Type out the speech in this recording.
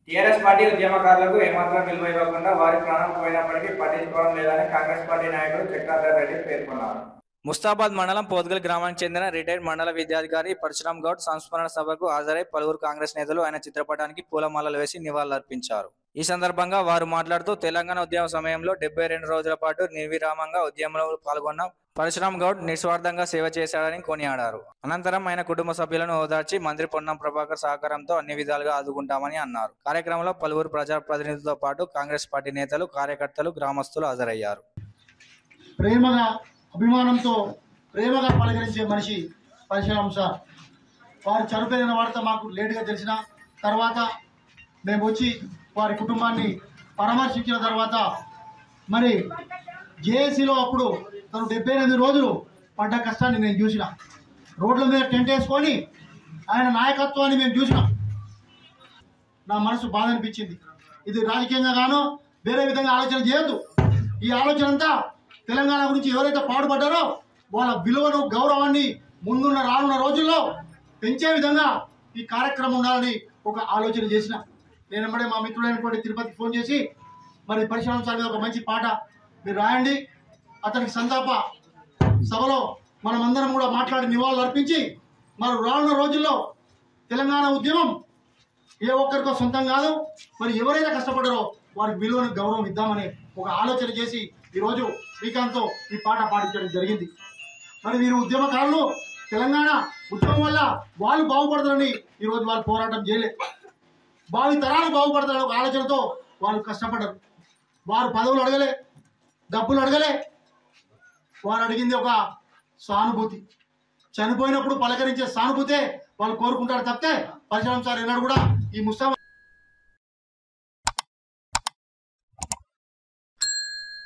TRS party ఉద్యమకారులకు ఏమాత్రం విలువ ఇవ్వకుండా వారి ప్రాణం పోయినప్పటికీ పట్టించుకోవడం లేదని కాంగ్రెస్ పార్టీ నాయకుడు చక్రాధర్ రెడ్డి పేర్కొన్నారు ముస్తాబాద్ మండలం పోత్గల్ గ్రామానికి చెందిన రిటైర్డ్ మండల విద్యాధికారి పరశురామ్ గౌడ్ సంస్మరణ సభకు హాజరై పలువురు కాంగ్రెస్ నేతలు ఆయన చిత్రపటానికి పూలమాలలు వేసి నివాళులర్పించారు ఈ సందర్భంగా వారు మాట్లాడుతూ తెలంగాణ ఉద్యమ సమయంలో డెబ్బై రెండు రోజుల పాటు నిర్విరామంగా ఉద్యమంలో పాల్గొన్న పరశురామ్ గౌడ్ నిస్వార్థంగా సేవ చేశాడని కొనియాడారు అనంతరం ఆయన కుటుంబ సభ్యులను ఓదార్చి మంత్రి పొన్నం ప్రభాకర్ సహకారంతో అన్ని విధాలుగా ఆదుకుంటామని అన్నారు కార్యక్రమంలో పలువురు ప్రజాప్రతినిధులతో పాటు కాంగ్రెస్ పార్టీ నేతలు కార్యకర్తలు గ్రామస్తులు హాజరయ్యారు ప్రేమగా అభిమానంతో ప్రేమగా పలకరించే మనిషి పరశురామ్ సార్ వారు చనిపోయిన వార్త మాకు లేటుగా తెలిసిన తర్వాత మేము వచ్చి వారి కుటుంబాన్ని పరామర్శించిన తర్వాత మరి జేఏసీలో అప్పుడు తను డెబ్బై ఎనిమిది రోజులు పడ్డ కష్టాన్ని నేను చూసిన రోడ్ల మీద టెంట్ వేసుకొని ఆయన నాయకత్వాన్ని మేము చూసినాం నా మనసు బాధ అనిపించింది ఇది రాజకీయంగా గానో వేరే విధంగా ఆలోచన చేయొద్దు ఈ ఆలోచన అంతా తెలంగాణ గురించి ఎవరైతే పాటుపడ్డారో వాళ్ళ విలువను గౌరవాన్ని ముందున్న రానున్న రోజుల్లో పెంచే విధంగా ఈ కార్యక్రమం ఉండాలని ఒక ఆలోచన చేసిన నేను వెంబడే మా మిత్రుడైనటువంటి తిరుపతికి ఫోన్ చేసి మరి పరిశ్రమ సార్ మీద ఒక మంచి పాట మీరు రాయండి అతనికి సంతాప సభలో మనమందరం కూడా మాట్లాడి నివాళులు అర్పించి మరి రానున్న రోజుల్లో తెలంగాణ ఉద్యమం ఏ ఒక్కరికో సొంతం కాదు మరి ఎవరైతే కష్టపడ్డారో వారికి విలువను గౌరవం ఇద్దామని ఒక ఆలోచన చేసి ఈరోజు శ్రీకాంత్తో ఈ పాట పాడించడం జరిగింది మరి వీరు ఉద్యమకారులు తెలంగాణ ఉద్యమం వల్ల వాళ్ళు బాగుపడతారని ఈరోజు వాళ్ళు పోరాటం చేయలేదు భావి తరాలు బాగుపడతారని ఒక ఆలోచనతో వాళ్ళు కష్టపడ్డారు వారు పదవులు అడగలే డబ్బులు అడగలే వారు అడిగింది ఒక సానుభూతి చనిపోయినప్పుడు పలకరించే సానుభూతే వాళ్ళు కోరుకుంటారు తప్పితే పరిశ్రమ సార్ ఎన్నాడు కూడా ఈ ముస్తాబా